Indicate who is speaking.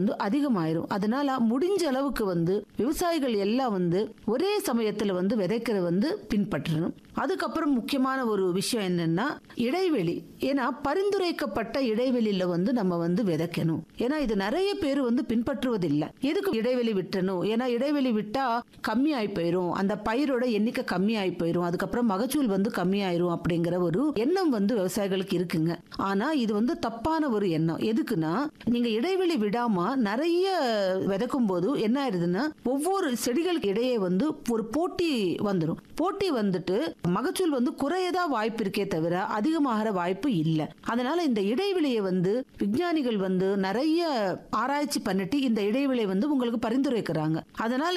Speaker 1: வந்து அதிகமாயிரும் அதனால முடிஞ்ச அளவுக்கு வந்து விவசாயிகள் எல்லாம் வந்து ஒரே சமயத்துல வந்து விதைக்கிற வந்து பின்பற்றணும் அதுக்கப்புறம் முக்கியமான ஒரு விஷயம் என்னன்னா இடைவெளி ஏன்னா பரிந்துரைக்கப்பட்ட இடைவெளியில வந்து நம்ம வந்து விதைக்கணும் ஏன்னா இது நிறைய பேர் வந்து பின்பற்றுவதில்லை எதுக்கு இடைவெளி விட்டணும் ஏன்னா இடைவெளி விட்டா கம்மி ஆகி போயிரும் அந்த பயிரோட எண்ணிக்கை கம்மி ஆகி போயிரும் அதுக்கப்புறம் மகசூல் வந்து கம்மியாயிரும் அப்படிங்கிற ஒரு எண்ணம் வந்து விவசாயிகளுக்கு இருக்குங்க ஆனா இது வந்து தப்பான ஒரு எண்ணம் எதுக்குன்னா நீங்க இடைவெளி விடாம நிறைய விதைக்கும் போது என்ன ஆயிருதுன்னா ஒவ்வொரு செடிகளுக்கு இடையே வந்து ஒரு போட்டி வந்துடும் போட்டி வந்துட்டு மகசூல் வந்து குறையதா வாய்ப்பு இருக்கே தவிர அதிகமாகிற வாய்ப்பு இல்லை அதனால இந்த இடைவெளியை வந்து விஞ்ஞானிகள் வந்து நிறைய ஆராய்ச்சி பண்ணிட்டு இந்த இடைவெளியை வந்து உங்களுக்கு பரிந்துரைக்கிறாங்க அதனால